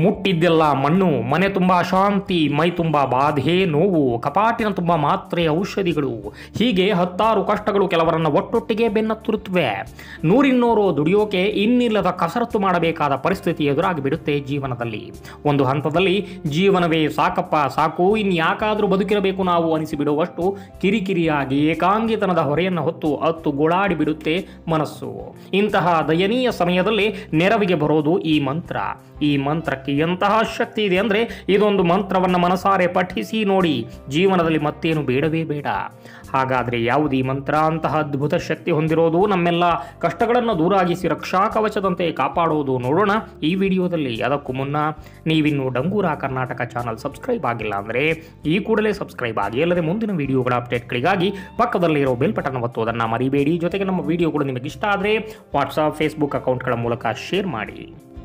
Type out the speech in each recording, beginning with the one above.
ಮುಟ್ಟಿದ್ದೆಲ್ಲ ಮಣ್ಣು ಮನೆ ತುಂಬ ಅಶಾಂತಿ ಮೈ ತುಂಬ ಬಾಧೆ ನೋವು ಕಪಾಟಿನ ತುಂಬ ಮಾತ್ರೆ ಔಷಧಿಗಳು ಹೀಗೆ ಹತ್ತಾರು ಕಷ್ಟಗಳು ಕೆಲವರನ್ನ ಒಟ್ಟೊಟ್ಟಿಗೆ ಬೆನ್ನತ್ತುರುತ್ತವೆ ನೂರಿನ್ನೂರು ದುಡಿಯೋಕೆ ಇನ್ನಿಲ್ಲದ ಕಸರತ್ತು ಮಾಡಬೇಕಾದ ಪರಿಸ್ಥಿತಿ ಎದುರಾಗಿ ಬಿಡುತ್ತೆ ಜೀವನದಲ್ಲಿ ಒಂದು ಹಂತದಲ್ಲಿ ಜೀವನವೇ ಸಾಕಪ್ಪ ಸಾಕು ಇನ್ಯಾಕಾದ್ರೂ ಬದುಕಿರಬೇಕು ನಾವು ಅನಿಸಿಬಿಡುವಷ್ಟು ಕಿರಿಕಿರಿಯಾಗಿ ಏಕಾಂಗಿತನದ ಹೊರೆಯನ್ನು ಹೊತ್ತು ಹತ್ತು ಗೋಳಾಡಿ ಬಿಡುತ್ತೆ ಮನಸ್ಸು ಇಂತಹ ದಯನೀಯ ಸಮಯದಲ್ಲಿ ನೆರವಿಗೆ ಬರೋದು ಈ ಮಂತ್ರ ಈ ಮಂತ್ರಕ್ಕೆ ಎಂತಹ ಶಕ್ತಿ ಇದೆ ಅಂದರೆ ಇದೊಂದು ಮಂತ್ರವನ್ನು ಮನಸಾರೆ ಪಠಿಸಿ ನೋಡಿ ಜೀವನದಲ್ಲಿ ಮತ್ತೇನು ಬೇಡವೇ ಬೇಡ ಹಾಗಾದರೆ ಯಾವುದು ಈ ಮಂತ್ರ ಅಂತಹ ಅದ್ಭುತ ಶಕ್ತಿ ಹೊಂದಿರೋದು ನಮ್ಮೆಲ್ಲ ಕಷ್ಟಗಳನ್ನು ದೂರಾಗಿಸಿ ರಕ್ಷಾ ಕವಚದಂತೆ ಕಾಪಾಡುವುದು ನೋಡೋಣ ಈ ವಿಡಿಯೋದಲ್ಲಿ ಅದಕ್ಕೂ ಮುನ್ನ ನೀವಿನ್ನು ಡಂಗೂರ ಕರ್ನಾಟಕ ಚಾನಲ್ ಸಬ್ಸ್ಕ್ರೈಬ್ ಆಗಿಲ್ಲ ಅಂದರೆ ಈ ಕೂಡಲೇ ಸಬ್ಸ್ಕ್ರೈಬ್ ಆಗಿ ಅಲ್ಲದೆ ಮುಂದಿನ ವಿಡಿಯೋಗಳ ಅಪ್ಡೇಟ್ಗಳಿಗಾಗಿ ಪಕ್ಕದಲ್ಲಿರೋ ಬೆಲ್ ಬಟನ್ ಒತ್ತುವುದನ್ನು ಮರಿಬೇಡಿ ಜೊತೆಗೆ ನಮ್ಮ ವಿಡಿಯೋಗಳು ನಿಮಗೆ ಇಷ್ಟ ಆದರೆ ವಾಟ್ಸಾಪ್ ಫೇಸ್ಬುಕ್ ಅಕೌಂಟ್ಗಳ ಮೂಲಕ ಶೇರ್ ಮಾಡಿ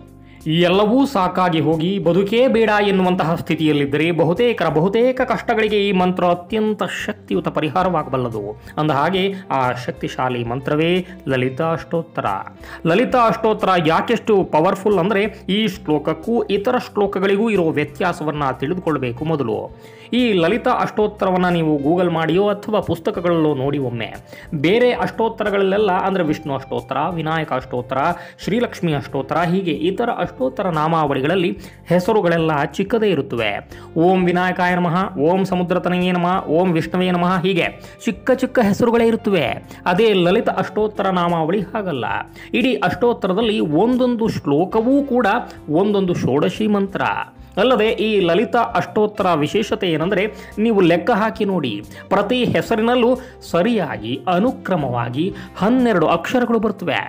ಈ ಎಲ್ಲವೂ ಸಾಕಾಗಿ ಹೋಗಿ ಬದುಕೇ ಬೇಡ ಎನ್ನುವಂತಹ ಸ್ಥಿತಿಯಲ್ಲಿದ್ದರೆ ಬಹುತೇಕರ ಬಹುತೇಕ ಕಷ್ಟಗಳಿಗೆ ಈ ಮಂತ್ರ ಅತ್ಯಂತ ಶಕ್ತಿಯುತ ಪರಿಹಾರವಾಗಬಲ್ಲದು ಅಂದ ಹಾಗೆ ಆ ಶಕ್ತಿಶಾಲಿ ಮಂತ್ರವೇ ಲಲಿತಾ ಅಷ್ಟೋತ್ತರ ಲಲಿತಾ ಅಷ್ಟೋತ್ತರ ಯಾಕೆಷ್ಟು ಪವರ್ಫುಲ್ ಅಂದರೆ ಈ ಶ್ಲೋಕಕ್ಕೂ ಇತರ ಶ್ಲೋಕಗಳಿಗೂ ಇರೋ ವ್ಯತ್ಯಾಸವನ್ನು ತಿಳಿದುಕೊಳ್ಬೇಕು ಮೊದಲು ಈ ಲಲಿತಾ ಅಷ್ಟೋತ್ತರವನ್ನು ನೀವು ಗೂಗಲ್ ಮಾಡಿಯೋ ಅಥವಾ ಪುಸ್ತಕಗಳಲ್ಲೋ ನೋಡಿ ಒಮ್ಮೆ ಬೇರೆ ಅಷ್ಟೋತ್ತರಗಳಲ್ಲೆಲ್ಲ ಅಂದರೆ ವಿಷ್ಣು ಅಷ್ಟೋತ್ತರ ವಿನಾಯಕ ಅಷ್ಟೋತ್ತರ ಶ್ರೀಲಕ್ಷ್ಮಿ ಅಷ್ಟೋತ್ತರ ಹೀಗೆ ಇತರ ಅಷ್ಟೋತ್ತರ ನಾಮಾವಳಿಗಳಲ್ಲಿ ಹೆಸರುಗಳೆಲ್ಲ ಚಿಕ್ಕದೇ ಇರುತ್ತವೆ ಓಂ ವಿನಾಯಕಾಯ ನಮಃ ಓಂ ಸಮುದ್ರತನಯೇ ನಮಃ ಓಂ ವಿಷ್ಣುವೇ ನಮಃ ಹೀಗೆ ಚಿಕ್ಕ ಚಿಕ್ಕ ಹೆಸರುಗಳೇ ಇರುತ್ತವೆ ಅದೇ ಲಲಿತ ಅಷ್ಟೋತ್ತರ ನಾಮಾವಳಿ ಹಾಗಲ್ಲ ಇಡೀ ಅಷ್ಟೋತ್ತರದಲ್ಲಿ ಒಂದೊಂದು ಶ್ಲೋಕವೂ ಕೂಡ ಒಂದೊಂದು ಷೋಡಶಿ ಮಂತ್ರ ಅಲ್ಲದೆ ಈ ಲಲಿತಾ ಅಷ್ಟೋತ್ತರ ವಿಶೇಷತೆ ಏನೆಂದರೆ ನೀವು ಲೆಕ್ಕ ಹಾಕಿ ನೋಡಿ ಪ್ರತಿ ಹೆಸರಿನಲ್ಲೂ ಸರಿಯಾಗಿ ಅನುಕ್ರಮವಾಗಿ ಹನ್ನೆರಡು ಅಕ್ಷರಗಳು ಬರ್ತವೆ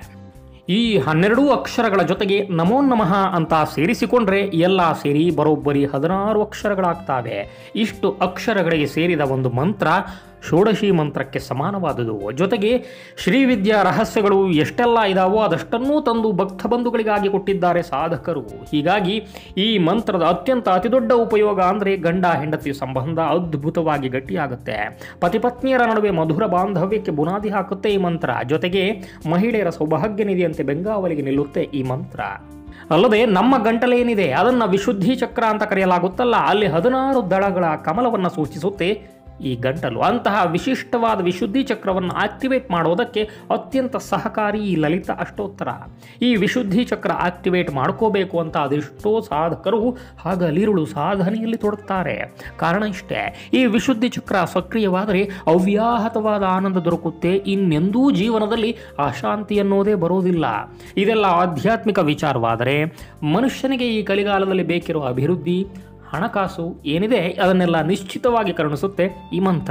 ಈ ಹನ್ನೆರಡು ಅಕ್ಷರಗಳ ಜೊತೆಗೆ ನಮೋ ನಮಃ ಅಂತ ಸೇರಿಸಿಕೊಂಡ್ರೆ ಎಲ್ಲ ಸೇರಿ ಬರೋಬ್ಬರಿ ಹದಿನಾರು ಅಕ್ಷರಗಳಾಗ್ತವೆ ಇಷ್ಟು ಅಕ್ಷರಗಳಿಗೆ ಸೇರಿದ ಒಂದು ಮಂತ್ರ ಷೋಡಶಿ ಮಂತ್ರಕ್ಕೆ ಸಮಾನವಾದುದು ಜೊತೆಗೆ ಶ್ರೀವಿದ್ಯಾ ರಹಸ್ಯಗಳು ಎಷ್ಟೆಲ್ಲ ಇದಾವೋ ಅದಷ್ಟನ್ನೂ ತಂದು ಭಕ್ತ ಬಂಧುಗಳಿಗಾಗಿ ಕೊಟ್ಟಿದ್ದಾರೆ ಸಾಧಕರು ಹೀಗಾಗಿ ಈ ಮಂತ್ರದ ಅತ್ಯಂತ ಅತಿದೊಡ್ಡ ಉಪಯೋಗ ಅಂದರೆ ಗಂಡ ಹೆಂಡತಿ ಸಂಬಂಧ ಅದ್ಭುತವಾಗಿ ಗಟ್ಟಿಯಾಗುತ್ತೆ ಪತಿಪತ್ನಿಯರ ನಡುವೆ ಮಧುರ ಬಾಂಧವ್ಯಕ್ಕೆ ಬುನಾದಿ ಹಾಕುತ್ತೆ ಈ ಮಂತ್ರ ಜೊತೆಗೆ ಮಹಿಳೆಯರ ಸೌಭಾಗ್ಯ ನಿಧಿಯಂತೆ ಬೆಂಗಾವಲಿಗೆ ನಿಲ್ಲುತ್ತೆ ಈ ಮಂತ್ರ ಅಲ್ಲದೆ ನಮ್ಮ ಗಂಟಲೇನಿದೆ ಅದನ್ನು ವಿಶುದ್ಧಿ ಚಕ್ರ ಅಂತ ಕರೆಯಲಾಗುತ್ತಲ್ಲ ಅಲ್ಲಿ ಹದಿನಾರು ದಳಗಳ ಕಮಲವನ್ನು ಸೂಚಿಸುತ್ತೆ ಈ ಗಂಟಲು ಅಂತಹ ವಿಶಿಷ್ಟವಾದ ವಿಶುದ್ಧಿ ಚಕ್ರವನ್ನು ಆಕ್ಟಿವೇಟ್ ಮಾಡೋದಕ್ಕೆ ಅತ್ಯಂತ ಸಹಕಾರಿ ಈ ಲಲಿತ ಅಷ್ಟೋತ್ತರ ಈ ವಿಶುದ್ಧಿ ಚಕ್ರ ಆಕ್ಟಿವೇಟ್ ಮಾಡ್ಕೋಬೇಕು ಅಂತ ಅದೆಷ್ಟೋ ಸಾಧಕರು ಹಗಲಿರುಳು ಸಾಧನೆಯಲ್ಲಿ ತೊಡಗ್ತಾರೆ ಕಾರಣ ಇಷ್ಟೇ ಈ ವಿಶುದ್ಧಿ ಚಕ್ರ ಸಕ್ರಿಯವಾದರೆ ಅವ್ಯಾಹತವಾದ ಆನಂದ ದೊರಕುತ್ತೆ ಇನ್ನೆಂದೂ ಜೀವನದಲ್ಲಿ ಅಶಾಂತಿ ಅನ್ನೋದೇ ಬರೋದಿಲ್ಲ ಇದೆಲ್ಲ ಆಧ್ಯಾತ್ಮಿಕ ವಿಚಾರವಾದರೆ ಮನುಷ್ಯನಿಗೆ ಈ ಕಲಿಗಾಲದಲ್ಲಿ ಬೇಕಿರುವ ಅಭಿವೃದ್ಧಿ ಹಣಕಾಸು ಏನಿದೆ ಅದನ್ನೆಲ್ಲ ನಿಶ್ಚಿತವಾಗಿ ಕರುಣಿಸುತ್ತೆ ಈ ಮಂತ್ರ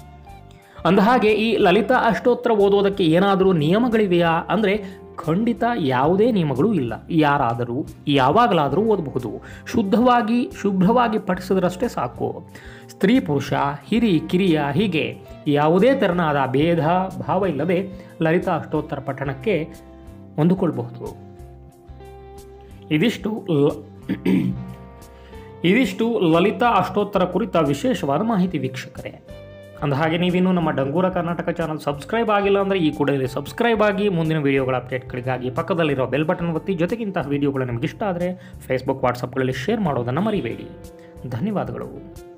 ಅಂದಹಾಗೆ ಈ ಲಲಿತಾ ಅಷ್ಟೋತ್ತರ ಓದೋದಕ್ಕೆ ಏನಾದರೂ ನಿಯಮಗಳಿವೆಯಾ ಅಂದರೆ ಖಂಡಿತ ಯಾವುದೇ ನಿಯಮಗಳು ಇಲ್ಲ ಯಾರಾದರೂ ಯಾವಾಗಲಾದರೂ ಓದಬಹುದು ಶುದ್ಧವಾಗಿ ಶುಭ್ರವಾಗಿ ಪಠಿಸಿದ್ರಷ್ಟೇ ಸಾಕು ಸ್ತ್ರೀ ಪುರುಷ ಹಿರಿ ಕಿರಿಯ ಹೀಗೆ ಯಾವುದೇ ತೆರನಾದ ಭೇದ ಭಾವ ಇಲ್ಲದೆ ಲಲಿತಾ ಅಷ್ಟೋತ್ತರ ಪಠಣಕ್ಕೆ ಹೊಂದಿಕೊಳ್ಬಹುದು ಇದಿಷ್ಟು ಲ- ಇದಿಷ್ಟು ಲಲಿತಾ ಅಷ್ಟೋತ್ತರ ಕುರಿತ ವಿಶೇಷವಾದ ಮಾಹಿತಿ ವೀಕ್ಷಕರೇ ಅಂದಹಾಗೆ ನೀವಿನ್ನೂ ನಮ್ಮ ಡಂಗೂರ ಕರ್ನಾಟಕ ಚಾನಲ್ ಸಬ್ಸ್ಕ್ರೈಬ್ ಆಗಿಲ್ಲ ಅಂದರೆ ಈ ಕೂಡಲೇ ಸಬ್ಸ್ಕ್ರೈಬ್ ಆಗಿ ಮುಂದಿನ ವಿಡಿಯೋಗಳ ಅಪ್ಡೇಟ್ಗಳಿಗಾಗಿ ಪಕ್ಕದಲ್ಲಿರೋ ಬೆಲ್ ಬಟನ್ ಒತ್ತಿ ಜೊತೆಗೆ ಇಂತಹ ವಿಡಿಯೋಗಳು ನಿಮಗೆ ಇಷ್ಟ ಆದರೆ ಫೇಸ್ಬುಕ್ ವಾಟ್ಸಪ್ಗಳಲ್ಲಿ ಶೇರ್ ಮಾಡೋದನ್ನು ಮರಿಬೇಡಿ ಧನ್ಯವಾದಗಳು